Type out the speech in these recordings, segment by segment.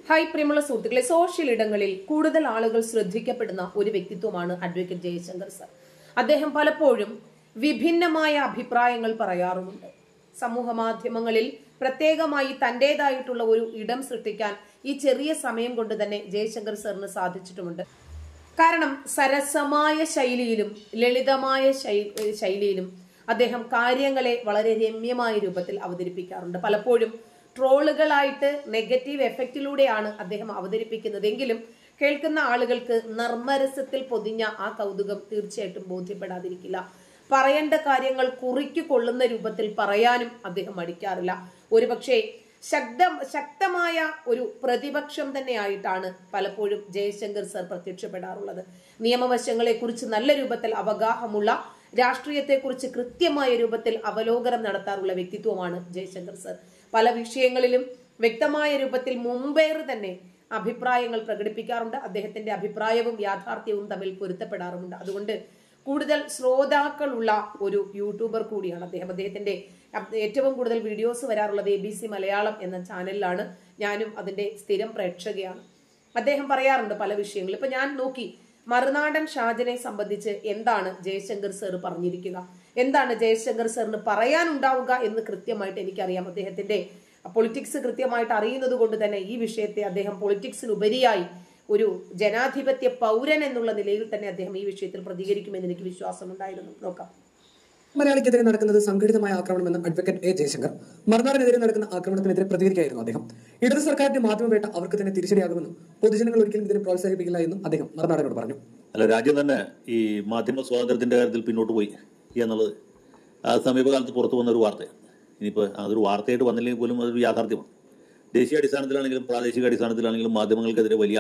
Hi പ്രിയമുള്ള സുഹൃത്തുക്കളെ social ഇടങ്ങളിൽ കൂടുതൽ ആളുകൾ ശ്രദ്ധിക്കപ്പെടുന്ന ഒരു വ്യക്തിത്വമാണ് അഡ്വക്കേറ്റ് ജയശങ്കർ സർ അദ്ദേഹം പലപ്പോഴും വിഭിന്നമായ അഭിപ്രായങ്ങൾ പറയാറുമുണ്ട് സമൂഹ മാധ്യമങ്ങളിൽ പ്രത്യേകമായി തന്റേതായിട്ടുള്ള ഒരു ഇടം സൃഷ്ടിക്കാൻ ഈ ചെറിയ സമയം കൊണ്ട് തന്നെ ജയശങ്കർ സാറിന് സാധിച്ചിട്ടുമുണ്ട് കാരണം സരസമായ ശൈലിയിലും ലളിതമായ ശൈ- ശൈലിയിലും അദ്ദേഹം കാര്യങ്ങളെ വളരെ രമ്യമായ രൂപത്തിൽ അവതരിപ്പിക്കാറുണ്ട് പലപ്പോഴും ട്രോളുകളായിട്ട് നെഗറ്റീവ് എഫക്റ്റിലൂടെയാണ് അദ്ദേഹം അവതരിപ്പിക്കുന്നതെങ്കിലും കേൾക്കുന്ന ആളുകൾക്ക് നർമ്മരസത്തിൽ പൊതിഞ്ഞ ആ കൗതുകം തീർച്ചയായിട്ടും ബോധ്യപ്പെടാതിരിക്കില്ല പറയേണ്ട കാര്യങ്ങൾ കുറിക്കു കൊള്ളുന്ന രൂപത്തിൽ പറയാനും അദ്ദേഹം മടിക്കാറില്ല ഒരുപക്ഷെ ശക്ത ശക്തമായ ഒരു പ്രതിപക്ഷം തന്നെയായിട്ടാണ് പലപ്പോഴും ജയശങ്കർ സർ പ്രത്യക്ഷപ്പെടാറുള്ളത് നിയമവശങ്ങളെ കുറിച്ച് നല്ല രൂപത്തിൽ അവഗാഹമുള്ള രാഷ്ട്രീയത്തെക്കുറിച്ച് കൃത്യമായ രൂപത്തിൽ അവലോകനം നടത്താറുള്ള വ്യക്തിത്വമാണ് ജയശങ്കർ സർ പല വിഷയങ്ങളിലും വ്യക്തമായ രൂപത്തിൽ മുമ്പേറ് തന്നെ അഭിപ്രായങ്ങൾ പ്രകടിപ്പിക്കാറുണ്ട് അദ്ദേഹത്തിന്റെ അഭിപ്രായവും യാഥാർത്ഥ്യവും തമ്മിൽ പൊരുത്തപ്പെടാറുമുണ്ട് അതുകൊണ്ട് കൂടുതൽ ശ്രോതാക്കളുള്ള ഒരു യൂട്യൂബർ കൂടിയാണ് അദ്ദേഹം അദ്ദേഹത്തിന്റെ അബ് ഏറ്റവും കൂടുതൽ വീഡിയോസ് വരാറുള്ളത് എ ബി സി മലയാളം എന്ന ചാനലിലാണ് ഞാനും അതിന്റെ സ്ഥിരം പ്രേക്ഷകയാണ് അദ്ദേഹം പറയാറുണ്ട് പല വിഷയങ്ങളും ഇപ്പൊ ഞാൻ നോക്കി മറുനാടൻ ഷാജനെ സംബന്ധിച്ച് എന്താണ് ജയശങ്കർ സർ പറഞ്ഞിരിക്കുക എന്താണ് ജയശങ്കർ സാറിന് പറയാനുണ്ടാവുക എന്ന് കൃത്യമായിട്ട് എനിക്കറിയാം അദ്ദേഹത്തിന്റെ പൊളിറ്റിക്സ് കൃത്യമായിട്ട് അറിയുന്നത് കൊണ്ട് തന്നെ ഈ വിഷയത്തെ അദ്ദേഹം പൊളിറ്റിക്സിനുപരിയായി ഒരു ജനാധിപത്യ പൗരൻ എന്നുള്ള നിലയിൽ തന്നെ അദ്ദേഹം ഈ വിഷയത്തിൽ പ്രതികരിക്കുമെന്ന് എനിക്ക് വിശ്വാസമുണ്ടായിരുന്നു നോക്കാം മലയാളിക്കെതിരെ നടക്കുന്നത് സംഘടിതമായ ആക്രമണമെന്ന് അഡ്വക്കേറ്റ് എ ജയശങ്കർ മറുനാടിനെതിരെ നടക്കുന്ന ആക്രമണത്തിനെതിരെ പ്രതികരിക്കുകയായിരുന്നു അദ്ദേഹം ഇടത് സർക്കാരിന്റെ മാധ്യമവേട്ട അവർക്ക് തന്നെ തിരിച്ചടിയാകുമെന്നും പൊതുജനങ്ങൾ ഒരിക്കലും ഇതിനെ പ്രോത്സാഹിപ്പിക്കില്ല എന്നും അദ്ദേഹം മറുനാടിനോട് പറഞ്ഞു അല്ല രാജ്യം തന്നെ ഈ മാധ്യമ സ്വാതന്ത്ര്യത്തിന്റെ കാര്യത്തിൽ പിന്നോട്ട് പോയി എന്നുള്ളത് ആ സമീപകാലത്ത് പുറത്തു വന്ന ഒരു വാർത്തയാണ് ഇനിയിപ്പോൾ അതൊരു വാർത്തയായിട്ട് വന്നില്ലെങ്കിൽ പോലും അതൊരു യാഥാർത്ഥ്യമാണ് ദേശീയ അടിസ്ഥാനത്തിലാണെങ്കിലും പ്രാദേശിക അടിസ്ഥാനത്തിലാണെങ്കിലും മാധ്യമങ്ങൾക്കെതിരെ വലിയ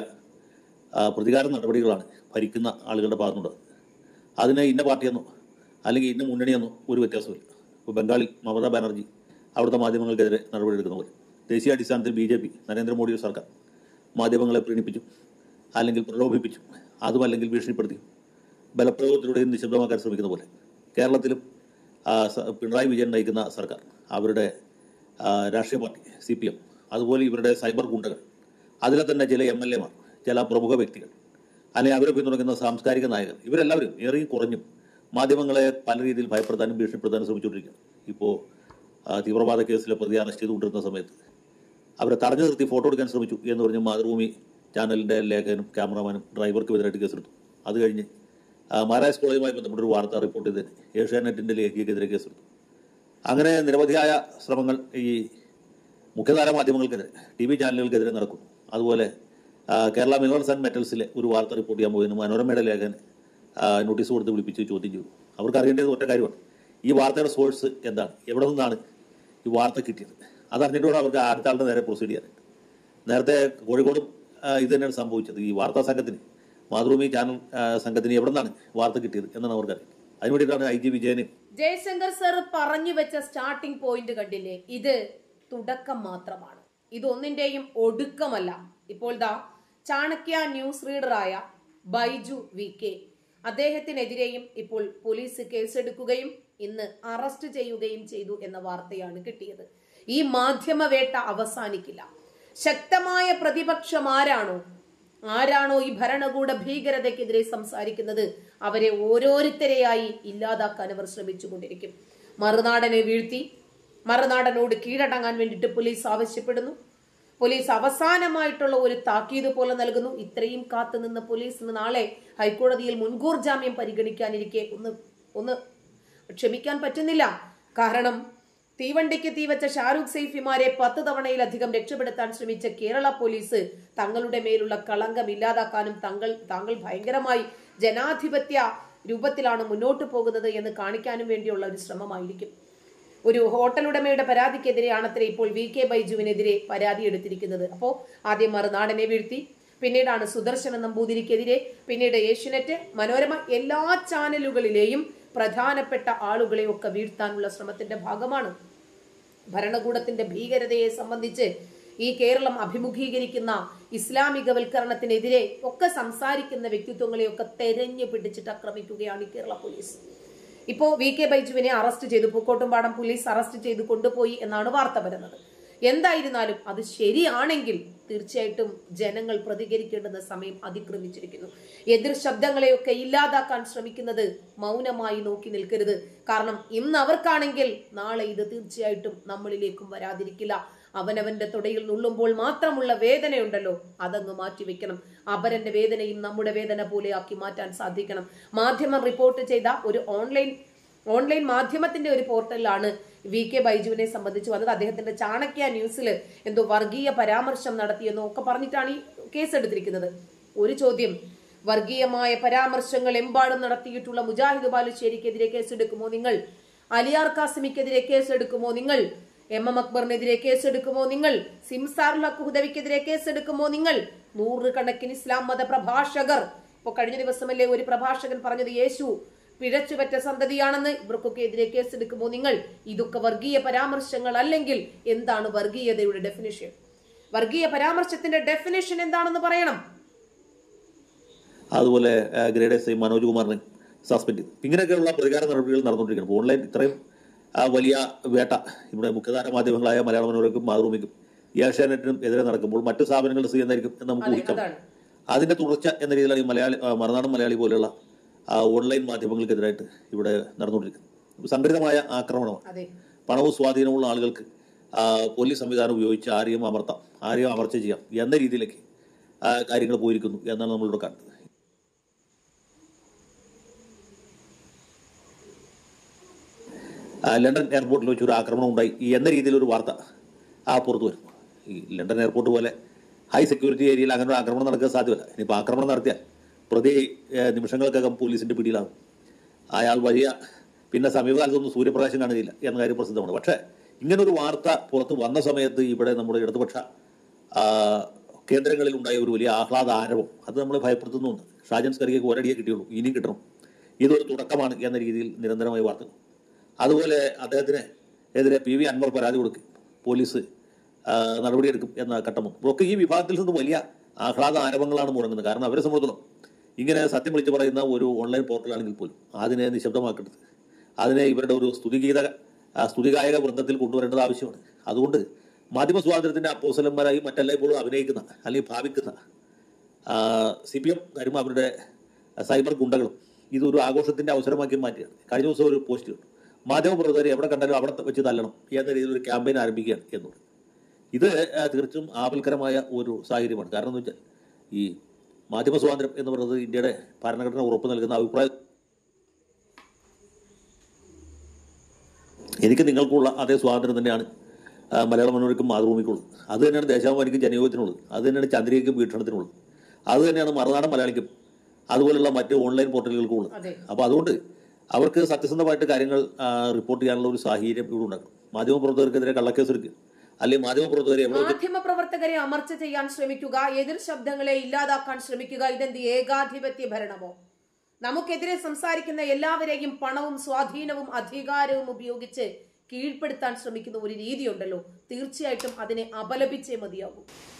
ആ, പ്രതികാര നടപടികളാണ് ഭരിക്കുന്ന ആളുകളുടെ ഭാഗത്തുനിന്നുള്ളത് അതിന് ഇന്ന പാർട്ടിയെന്നോ അല്ലെങ്കിൽ ഇന്ന മുന്നണിയെന്നോ ഒരു വ്യത്യാസമില്ല ഇപ്പോൾ ബംഗാളിൽ മമതാ ബാനർജി അവിടുത്തെ മാധ്യമങ്ങൾക്കെതിരെ നടപടിയെടുക്കുന്ന പോലെ ദേശീയ അടിസ്ഥാനത്തിൽ ബി ജെ പി നരേന്ദ്രമോദി സർക്കാർ മാധ്യമങ്ങളെ പ്രീണിപ്പിച്ചു അല്ലെങ്കിൽ പ്രലോഭിപ്പിച്ചു അതുമല്ലെങ്കിൽ ഭീഷണിപ്പെടുത്തി ബലപ്രയോഗത്തിലൂടെയും നിശബ്ദമാക്കാൻ ശ്രമിക്കുന്ന പോലെ കേരളത്തിലും ആ, സ- പിണറായി വിജയൻ നയിക്കുന്ന സർക്കാർ അവരുടെ ആ, രാഷ്ട്രീയ പാർട്ടി സി പി എം അതുപോലെ ഇവരുടെ സൈബർ ഗുണ്ടകൾ അതിലെ തന്നെ ചില എം എൽ എമാർ ചില പ്രമുഖ വ്യക്തികൾ അല്ലെങ്കിൽ അവരെ പിന്തുണയ്ക്കുന്ന സാംസ്കാരിക നായകർ ഇവരെല്ലാവരും ഏറെയും കുറഞ്ഞും മാധ്യമങ്ങളെ പല രീതിയിൽ ഭയപ്പെടുത്താനും ഭീഷണിപ്പെടുത്താനും ശ്രമിച്ചുകൊണ്ടിരിക്കുകയാണ് ഇപ്പോൾ തീവ്രവാദ കേസിലെ പ്രതി അറസ്റ്റ് ചെയ്തുകൊണ്ടിരുന്ന സമയത്ത് അവരെ തടഞ്ഞു നിർത്തി ഫോട്ടോ എടുക്കാൻ ശ്രമിച്ചു എന്ന് പറഞ്ഞ് മാതൃഭൂമി ചാനലിന്റെ ലേഖകനും ക്യാമറമാനും ഡ്രൈവർക്കും എതിരായിട്ട് കേസെടുത്തു അത് കഴിഞ്ഞ് ആ, മഹാരാജ് കോളേജുമായി ബന്ധപ്പെട്ട ഒരു വാർത്ത റിപ്പോർട്ട് ചെയ്ത് ഏഷ്യാനെറ്റിന്റെ ലേഖികക്കെതിരെ കേസെടുത്തു അങ്ങനെ നിരവധിയായ ശ്രമങ്ങൾ ഈ മുഖ്യധാര മാധ്യമങ്ങൾക്കെതിരെ ടി വി ചാനലുകൾക്കെതിരെ നടക്കുന്നു അതുപോലെ ആ, കേരള മിനറൽസ് ആൻഡ് മെറ്റൽസിലെ ഒരു വാർത്ത റിപ്പോർട്ട് ചെയ്യാൻ പോയതിന് മനോരമയുടെ ലേഖകൻ ആ, നോട്ടീസ് കൊടുത്ത് വിളിപ്പിച്ച് ചോദ്യം ചെയ്തു അവർക്ക് അറിയേണ്ടത് ഒറ്റ കാര്യമാണ് ഈ വാർത്തയുടെ സോഴ്സ് എന്താണ് എവിടെ നിന്നാണ് ഈ വാർത്ത കിട്ടിയത് അതറിഞ്ഞിട്ട് വേണം അവർക്ക് അടുത്ത ആളുടെ നേരെ പ്രൊസീഡ് ചെയ്യാനായിട്ട് നേരത്തെ കോഴിക്കോടും ആ, ഇത് തന്നെയാണ് സംഭവിച്ചത് ഈ വാർത്താ സംഘത്തിന് മാതൃഭൂമി ചാനൽ ആ, സംഘത്തിന് എവിടെ നിന്നാണ് വാർത്ത കിട്ടിയത് എന്നാണ് അവർക്കറിയാം അതിന് വേണ്ടിയിട്ടാണ് ഐ ജി വിജയന് ജയശങ്കർ സർ പറഞ്ഞു വെച്ച സ്റ്റാർട്ടിംഗ് പോയിന്റ് കണ്ടില്ലേ ഇത് തുടക്കം മാത്രമാണ് ഇതൊന്നിന്റെയും ഒടുക്കമല്ല ഇപ്പോൾ ദാ ചാണക്യ ന്യൂസ് റീഡറായ ബൈജു വി കെ അദ്ദേഹത്തിനെതിരെയും ഇപ്പോൾ പോലീസ് കേസെടുക്കുകയും ഇന്ന് അറസ്റ്റ് ചെയ്യുകയും ചെയ്തു എന്ന വാർത്തയാണ് കിട്ടിയത് ഈ മാധ്യമവേട്ട അവസാനിക്കില്ല ശക്തമായ പ്രതിപക്ഷം ആരാണോ ആരാണോ ഈ ഭരണകൂട ഭീകരതയ്ക്കെതിരെ സംസാരിക്കുന്നത് അവരെ ഓരോരുത്തരെയായി ഇല്ലാതാക്കാൻ അവർ ശ്രമിച്ചുകൊണ്ടിരിക്കും മറുനാടനെ വീഴ്ത്തി മറുനാടനോട് കീഴടങ്ങാൻ വേണ്ടിയിട്ട് പോലീസ് ആവശ്യപ്പെടുന്നു പോലീസ് അവസാനമായിട്ടുള്ള ഒരു താക്കീത് പോലെ നൽകുന്നു ഇത്രയും കാത്തുനിന്ന പോലീസിന് നാളെ ഹൈക്കോടതിയിൽ മുൻകൂർ ജാമ്യം പരിഗണിക്കാനിരിക്കെ ഒന്ന് ഒന്ന് ക്ഷമിക്കാൻ പറ്റുന്നില്ല കാരണം തീവണ്ടിക്ക് തീവച്ച ഷാരൂഖ് സൈഫിമാരെ പത്ത് തവണയിലധികം രക്ഷപ്പെടുത്താൻ ശ്രമിച്ച കേരള പോലീസ് തങ്ങളുടെ മേലുള്ള കളങ്കം ഇല്ലാതാക്കാനും തങ്ങൾ താങ്കൾ ഭയങ്കരമായി ജനാധിപത്യ രൂപത്തിലാണ് മുന്നോട്ട് പോകുന്നത് എന്ന് കാണിക്കാനും വേണ്ടിയുള്ള ഒരു ശ്രമമായിരിക്കും ഒരു ഹോട്ടൽ ഉടമയുടെ പരാതിക്കെതിരെയാണ് അത്ര ഇപ്പോൾ വി കെ ബൈജുവിനെതിരെ പരാതി എടുത്തിരിക്കുന്നത് അപ്പോ ആദ്യം മറുനാടനെ വീഴ്ത്തി പിന്നീടാണ് സുദർശന നമ്പൂതിരിക്കെതിരെ പിന്നീട് ഏഷ്യനെറ്റ് മനോരമ എല്ലാ ചാനലുകളിലെയും പ്രധാനപ്പെട്ട ആളുകളെ ഒക്കെ വീഴ്ത്താനുള്ള ശ്രമത്തിന്റെ ഭാഗമാണ് ഭരണകൂടത്തിന്റെ ഭീകരതയെ സംബന്ധിച്ച് ഈ കേരളം അഭിമുഖീകരിക്കുന്ന ഇസ്ലാമികവൽക്കരണത്തിനെതിരെ ഒക്കെ സംസാരിക്കുന്ന വ്യക്തിത്വങ്ങളെയൊക്കെ തെരഞ്ഞു പിടിച്ചിട്ട് ആക്രമിക്കുകയാണ് ഈ കേരള പോലീസ് ഇപ്പോ വി കെ ബൈജുവിനെ അറസ്റ്റ് ചെയ്തു പൂക്കോട്ടുംപാടം പോലീസ് അറസ്റ്റ് ചെയ്ത് കൊണ്ടുപോയി എന്നാണ് വാർത്ത വരുന്നത് എന്തായിരുന്നാലും അത് ശരിയാണെങ്കിൽ തീർച്ചയായിട്ടും ജനങ്ങൾ പ്രതികരിക്കേണ്ടുന്ന സമയം അതിക്രമിച്ചിരിക്കുന്നു എതിർ ശബ്ദങ്ങളെയൊക്കെ ഇല്ലാതാക്കാൻ ശ്രമിക്കുന്നത് മൗനമായി നോക്കി നിൽക്കരുത് കാരണം ഇന്ന് അവർക്കാണെങ്കിൽ നാളെ ഇത് തീർച്ചയായിട്ടും നമ്മളിലേക്കും വരാതിരിക്കില്ല അവനവന്റെ തുടയിൽ നുള്ളുമ്പോൾ മാത്രമുള്ള വേദനയുണ്ടല്ലോ അതങ്ങ് മാറ്റിവെക്കണം അപരന്റെ വേദനയും നമ്മുടെ വേദന പോലെയാക്കി മാറ്റാൻ സാധിക്കണം മാധ്യമം റിപ്പോർട്ട് ചെയ്ത ഒരു ഓൺലൈൻ ഓൺലൈൻ മാധ്യമത്തിന്റെ ഒരു പോർട്ടലിലാണ് വി കെ ബൈജുവിനെ സംബന്ധിച്ച് വന്നത് അദ്ദേഹത്തിന്റെ ചാണക്യ ന്യൂസിൽ എന്തോ വർഗീയ പരാമർശം നടത്തിയെന്നോ ഒക്കെ പറഞ്ഞിട്ടാണ് ഈ കേസ് എടുത്തിരിക്കുന്നത് ഒരു ചോദ്യം വർഗീയമായ പരാമർശങ്ങൾ എമ്പാടും നടത്തിയിട്ടുള്ള മുജാഹിദ് ബാലുശ്ശേരിക്കെതിരെ കേസെടുക്കുമോ നിങ്ങൾ അലിയാർ കാസിമിക്കെതിരെ കേസെടുക്കുമോ നിങ്ങൾ എം എം അക്ബറിനെതിരെ കേസെടുക്കുമോ നിങ്ങൾ സിംസാറുൽ ഹക്ക് ഹുദവിക്കെതിരെ കേസെടുക്കുമോ നിങ്ങൾ നൂറുകണക്കിന് ഇസ്ലാം മത പ്രഭാഷകർ ഇപ്പൊ കഴിഞ്ഞ ദിവസമല്ലേ ഒരു പ്രഭാഷകൻ പറഞ്ഞത് യേശു പിഴച്ചുപറ്റ സന്തതിയാണെന്ന് ഇവർക്കൊക്കെ എതിരെ കേസെടുക്കുമോ നിങ്ങൾ ഇതൊക്കെ വർഗീയ പരാമർശങ്ങൾ അല്ലെങ്കിൽ എന്താണ് വർഗീയതയുടെ ഡെഫിനിഷൻ വർഗീയ പരാമർശത്തിന്റെ ഡെഫിനിഷൻ എന്താണെന്ന് പറയണം അതുപോലെ ആ, ഗ്രേഡ് എസ് ഐ മനോജ് കുമാറിനെ സസ്പെൻഡ് ചെയ്തു ഇങ്ങനെയൊക്കെയുള്ള പ്രതികാര നടപടികൾ നടന്നുകൊണ്ടിരിക്കണം ഇപ്പോൾ ഓൺലൈൻ ഇത്രയും ആ, വലിയ വേട്ട ഇവിടെ മുഖ്യധാര മാധ്യമങ്ങളായ മലയാള മനോരമയ്ക്കും മാതൃഭൂമിക്കും ഈ ഏഷ്യാനെറ്റിനും എതിരെ നടക്കുമ്പോൾ മറ്റു സ്ഥാപനങ്ങളുടെ സ്ഥിതി എന്തായിരിക്കും എന്ന് നമുക്ക് അതെ, ഊഹിക്കാം അതാണ്. അതിന്റെ തുടർച്ച എന്ന രീതിയിലാണ് ഈ മലയാളി ആ, മറുനാടൻ മലയാളി പോലെയുള്ള ആ, ഓൺലൈൻ മാധ്യമങ്ങൾക്കെതിരായിട്ട് ഇവിടെ നടന്നുകൊണ്ടിരിക്കുന്നത് സംഘടിതമായ ആക്രമണമാണ് അതെ പണവും സ്വാധീനമുള്ള ആളുകൾക്ക് ആ, പോലീസ് സംവിധാനം ഉപയോഗിച്ച് ആരെയും അമർത്താം ആരെയും അമർച്ച ചെയ്യാം എന്ന രീതിയിലേക്ക് ആ, കാര്യങ്ങൾ പോയിരിക്കുന്നു എന്നാണ് നമ്മളിവിടെ കാണുന്നത് ആ, ലണ്ടൻ എയർപോർട്ടിൽ വെച്ച് ഒരു ആക്രമണം ഉണ്ടായി എന്ന രീതിയിലൊരു വാർത്ത ആ പുറത്തു വരുന്നു ഈ ലണ്ടൻ എയർപോർട്ട് പോലെ ഹൈ സെക്യൂരിറ്റി ഏരിയയിൽ അങ്ങനെ ഒരു ആക്രമണം നടക്കാൻ സാധ്യമല്ല ഇനിയിപ്പോൾ ആക്രമണം നടത്തിയാൽ പ്രതി ഏ, നിമിഷങ്ങൾക്കകം പോലീസിന്റെ പിടിയിലാകും അയാൾ വലിയ പിന്നെ സമീപകാലത്തൊന്നും സൂര്യപ്രകാശം കാണുകയില്ല എന്ന കാര്യം പ്രസിദ്ധമാണ് പക്ഷേ ഇങ്ങനൊരു വാർത്ത പുറത്ത് വന്ന സമയത്ത് ഇവിടെ നമ്മുടെ ഇടതുപക്ഷ ആ, കേന്ദ്രങ്ങളിൽ ഉണ്ടായ ഒരു വലിയ ആഹ്ലാദ ആരവം അത് നമ്മളെ ഭയപ്പെടുത്തുന്നുണ്ട് ഷാജൻ സ്കറിയക്ക് ഒരടിയേ കിട്ടിയുള്ളൂ ഇനിയും കിട്ടണം ഇതൊരു തുടക്കമാണ് എന്ന രീതിയിൽ നിരന്തരമായി വാർത്തകൾ അതുപോലെ അദ്ദേഹത്തിന് എതിരെ പി വി അൻവർ പരാതി കൊടുക്കും പോലീസ് ആ, നടപടിയെടുക്കും എന്ന ഘട്ടം വന്നു ഒക്കെ ഈ വിഭാഗത്തിൽ നിന്ന് വലിയ ആഹ്ലാദ ആരവങ്ങളാണ് മുടങ്ങുന്നത് കാരണം അവരെ സംബന്ധിച്ചിടത്തോളം ഇങ്ങനെ സത്യം വിളിച്ചു പറയുന്ന ഒരു ഓൺലൈൻ പോർട്ടലാണെങ്കിൽ പോലും അതിനെ നിശബ്ദമാക്കരുത് അതിനെ ഇവരുടെ ഒരു സ്തുതിഗീത ആ, സ്തുതിഗായക വൃന്ദത്തിൽ കൊണ്ടുവരേണ്ടത് ആവശ്യമാണ് അതുകൊണ്ട് മാധ്യമ സ്വാതന്ത്ര്യത്തിന്റെ അപ്പോസലന്മാരായി മറ്റെല്ലായ്പ്പോഴും അഭിനയിക്കുന്ന അല്ലെങ്കിൽ ഭാവിക്കുന്ന സി പി എം കാര്യം അവരുടെ സൈബർ ഗുണ്ടകളും ഇതൊരു ആഘോഷത്തിന്റെ അവസരമാക്കി മാറ്റുകയാണ് കഴിഞ്ഞ ദിവസം ഒരു പോസ്റ്റ് കണ്ടു മാധ്യമ പ്രവർത്തകരെ എവിടെ കണ്ടാലും അവിടെ വെച്ച് തല്ലണം എന്ന രീതിയിൽ ഒരു ക്യാമ്പയിൻ ആരംഭിക്കുകയാണ് എന്നുള്ളത് ഇത് ആ, തീർച്ചും ആപൽക്കരമായ ഒരു സാഹചര്യമാണ് കാരണം എന്ന് വെച്ചാൽ ഈ മാധ്യമ സ്വാതന്ത്ര്യം എന്ന് പറയുന്നത് ഇന്ത്യയുടെ ഭരണഘടന ഉറപ്പ് നൽകുന്ന അഭിപ്രായ എനിക്ക് നിങ്ങൾക്കുള്ള അതേ സ്വാതന്ത്ര്യം തന്നെയാണ് ആ, മലയാള മനോരമയ്ക്കും മാതൃഭൂമിക്കുള്ളത് അത് തന്നെയാണ് ദേശാഭിമാനിക്കും ജനയോഗത്തിനുള്ളത് അത് തന്നെയാണ് ചന്ദ്രികയ്ക്കും വീക്ഷണത്തിനുള്ളത് അത് തന്നെയാണ് മറുനാടൻ മലയാളിക്കും അതുപോലുള്ള മറ്റ് ഓൺലൈൻ പോർട്ടലുകൾക്കും ഉള്ളത് അതെ. അപ്പോൾ അതുകൊണ്ട് അവർക്ക് സത്യസന്ധമായിട്ട് കാര്യങ്ങൾ ആ, റിപ്പോർട്ട് ചെയ്യാനുള്ള ഒരു സാഹചര്യം ഇവിടെ ഉണ്ടാക്കണം മാധ്യമ പ്രവർത്തകർക്കെതിരെ കള്ളക്കേസ് എടുക്കുക അല്ലെങ്കിൽ മാധ്യമ പ്രവർത്തകരെ എവിടെ വെച്ച് മാധ്യമ പ്രവർത്തകരെ അമർച്ച ചെയ്യാൻ ശ്രമിക്കുക എതിർ ശബ്ദങ്ങളെ ഇല്ലാതാക്കാൻ ശ്രമിക്കുക ഇതെന്ത് ഏകാധിപത്യ ഭരണമോ നമുക്കെതിരെ സംസാരിക്കുന്ന എല്ലാവരെയും പണവും സ്വാധീനവും അധികാരവും ഉപയോഗിച്ച് കീഴ്പ്പെടുത്താൻ ശ്രമിക്കുന്ന ഒരു രീതിയുണ്ടല്ലോ തീർച്ചയായിട്ടും അതിനെ അപലപിച്ചേ മതിയാകൂ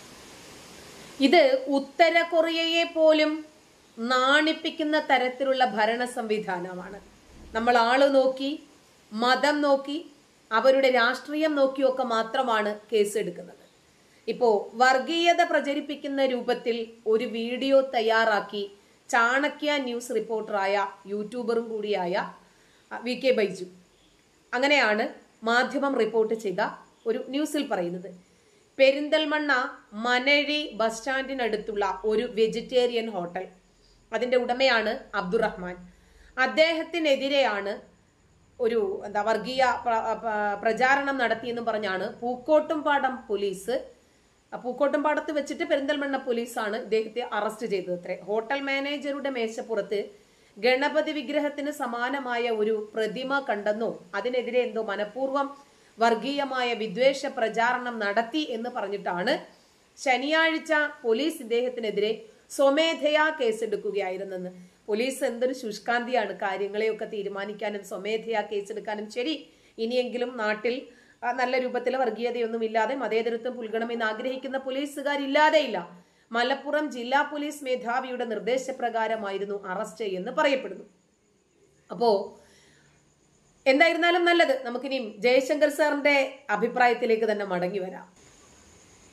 ഇത് ഉത്തര കൊറിയയെ പോലും നാണിപ്പിക്കുന്ന തരത്തിലുള്ള ഭരണ സംവിധാനമാണ് നമ്മൾ ആള് നോക്കി മതം നോക്കി അവരുടെ രാഷ്ട്രീയം നോക്കിയൊക്കെ മാത്രമാണ് കേസ് എടുക്കുന്നത് ഇപ്പോ വർഗീയത പ്രചരിപ്പിക്കുന്ന രൂപത്തിൽ ഒരു വീഡിയോ തയ്യാറാക്കി ചാണക്യ ന്യൂസ് റിപ്പോർട്ടറായ യൂട്യൂബറും കൂടിയായ അ, വി കെ ബൈജു അങ്ങനെയാണ് മാധ്യമം റിപ്പോർട്ട് ചെയ്ത ഒരു ന്യൂസിൽ പറയുന്നത് പെരിന്തൽമണ്ണ മനഴി ബസ് സ്റ്റാൻഡിനടുത്തുള്ള ഒരു വെജിറ്റേറിയൻ ഹോട്ടൽ അതിന്റെ ഉടമയാണ് അബ്ദുറഹ്മാൻ അദ്ദേഹത്തിനെതിരെയാണ് ഒരു എന്താ വർഗീയ പ്ര- പ്ര- പ്രചാരണം നടത്തിയെന്നും പറഞ്ഞാണ് പൂക്കോട്ടുംപാടം പോലീസ് ആ പൂക്കോട്ടുംപാടത്ത് വെച്ചിട്ട് പെരിന്തൽമണ്ണ പോലീസാണ് ഇദ്ദേഹത്തെ അറസ്റ്റ് ചെയ്തത് അത്രേ ഹോട്ടൽ മാനേജറുടെ മേശപ്പുറത്ത് ഗണപതി വിഗ്രഹത്തിന് സമാനമായ ഒരു പ്രതിമ കണ്ടെന്നോ അതിനെതിരെ എന്തോ മനഃപൂർവ്വം വർഗീയമായ വിദ്വേഷ പ്രചാരണം നടത്തി എന്ന് പറഞ്ഞിട്ടാണ് ശനിയാഴ്ച പോലീസ് ഇദ്ദേഹത്തിനെതിരെ സ്വമേധയാ കേസെടുക്കുകയായിരുന്നെന്ന് പോലീസ് എന്തൊരു ശുഷ്കാന്തിയാണ് കാര്യങ്ങളെയൊക്കെ തീരുമാനിക്കാനും സ്വമേധയാ കേസെടുക്കാനും ശരി ഇനിയെങ്കിലും നാട്ടിൽ ആ, നല്ല രൂപത്തിൽ വർഗീയതയൊന്നും ഇല്ലാതെ മതേതരത്വം പുൽകണമെന്ന് ആഗ്രഹിക്കുന്ന പോലീസുകാരില്ലാതെയില്ല മലപ്പുറം ജില്ലാ പോലീസ് മേധാവിയുടെ നിർദ്ദേശപ്രകാരമായിരുന്നു അറസ്റ്റ് എന്ന് പറയപ്പെടുന്നു അപ്പോ എന്തായിരുന്നാലും നല്ലത് നമുക്കിനിയും ജയശങ്കർ സാറിന്റെ അഭിപ്രായത്തിലേക്ക് തന്നെ മടങ്ങി വരാം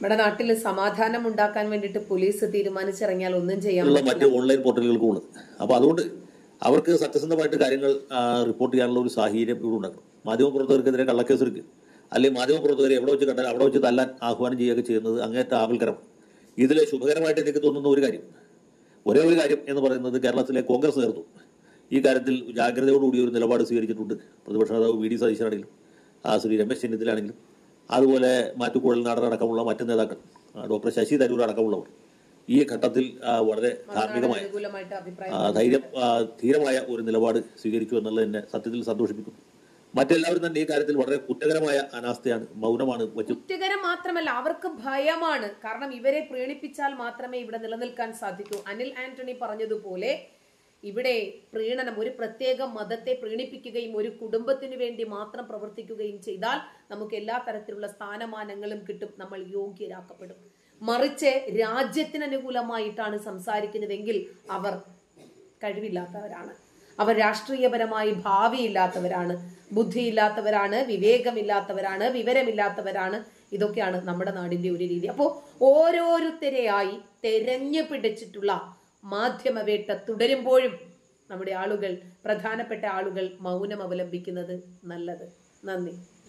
നമ്മുടെ നാട്ടിൽ സമാധാനം ഉണ്ടാക്കാൻ വേണ്ടിയിട്ട് പോലീസ് തീരുമാനിച്ചിറങ്ങിയാൽ ഒന്നും ചെയ്യാൻ ഉള്ള മറ്റ് ഓൺലൈൻ പോർട്ടലുകൾക്കും ഉള്ളത് അപ്പോൾ അതുകൊണ്ട് അവർക്ക് സത്യസന്ധമായിട്ട് കാര്യങ്ങൾ ആ, റിപ്പോർട്ട് ചെയ്യാനുള്ള ഒരു സാഹചര്യം ഇവിടെ ഉണ്ടാക്കണം മാധ്യമപ്രവർത്തകർക്കെതിരെ കള്ളക്കേസ് എടുക്കുക അല്ലെങ്കിൽ മാധ്യമപ്രവർത്തകരെ എവിടെ വെച്ച് കണ്ടാൽ അവിടെ വെച്ച് തല്ലാൻ ആഹ്വാനം ചെയ്യുകയൊക്കെ ചെയ്യുന്നത് അങ്ങേറ്റ ആവൽക്കരമാണ് ഇതിൽ ശുഭകരമായിട്ട് എനിക്ക് തോന്നുന്ന ഒരു കാര്യം ഒരേ ഒരു കാര്യം എന്ന് പറയുന്നത് കേരളത്തിലെ കോൺഗ്രസ് നേതൃത്വം ഈ കാര്യത്തിൽ ജാഗ്രതയോടുകൂടി ഒരു നിലപാട് സ്വീകരിച്ചിട്ടുണ്ട് പ്രതിപക്ഷ നേതാവ് വി ഡി സതീശനാണെങ്കിലും ആ ശ്രീ രമേശ് ചെന്നിത്തലാണെങ്കിലും അതുപോലെ മാറ്റുകുഴൽ നാടൻ അടക്കമുള്ള മറ്റ് നേതാക്കൾ ആ, ഡോക്ടർ ശശി തരൂർ അടക്കമുള്ളവർ ഈ ഘട്ടത്തിൽ ആ, വളരെ ധാർമ്മികമായ അനുകൂലമായിട്ട് അഭിപ്രായം ആ, ധൈര്യം ആ, ധീരമായ ഒരു നിലപാട് സ്വീകരിച്ചു എന്നുള്ളത് എന്നെ സത്യത്തിൽ സന്തോഷിപ്പിക്കുന്നു മറ്റെല്ലാവരും തന്നെ ഈ കാര്യത്തിൽ വളരെ കുറ്റകരമായ അനാസ്ഥയാണ് മൗനമാണ് വെച്ചു കുറ്റകരം മാത്രമല്ല അവർക്ക് ഭയമാണ് കാരണം ഇവരെ പ്രീണിപ്പിച്ചാൽ മാത്രമേ ഇവിടെ നിലനിൽക്കാൻ സാധിക്കൂ അനിൽ ആന്റണി പറഞ്ഞതുപോലെ ഇവിടെ പ്രീണനം ഒരു പ്രത്യേക മതത്തെ പ്രീണിപ്പിക്കുകയും ഒരു കുടുംബത്തിന് വേണ്ടി മാത്രം പ്രവർത്തിക്കുകയും ചെയ്താൽ നമുക്ക് എല്ലാ തരത്തിലുള്ള സ്ഥാനമാനങ്ങളും കിട്ടും നമ്മൾ യോഗ്യരാക്കപ്പെടും മറിച്ച് രാജ്യത്തിന് അനുകൂലമായിട്ടാണ് സംസാരിക്കുന്നതെങ്കിൽ അവർ കഴിവില്ലാത്തവരാണ് അവർ രാഷ്ട്രീയപരമായി ഭാവിയില്ലാത്തവരാണ് ബുദ്ധിയില്ലാത്തവരാണ് വിവേകമില്ലാത്തവരാണ് വിവരമില്ലാത്തവരാണ് ഇതൊക്കെയാണ് നമ്മുടെ നാടിന്റെ ഒരു രീതി അപ്പോൾ ഓരോരുത്തരെയായി തെരഞ്ഞു പിടിച്ചിട്ടുള്ള മാധ്യമവേട്ട തുടരുമ്പോഴും നമ്മുടെ ആളുകൾ പ്രധാനപ്പെട്ട ആളുകൾ മൗനം അവലംബിക്കുന്നത് നല്ലത് നന്ദി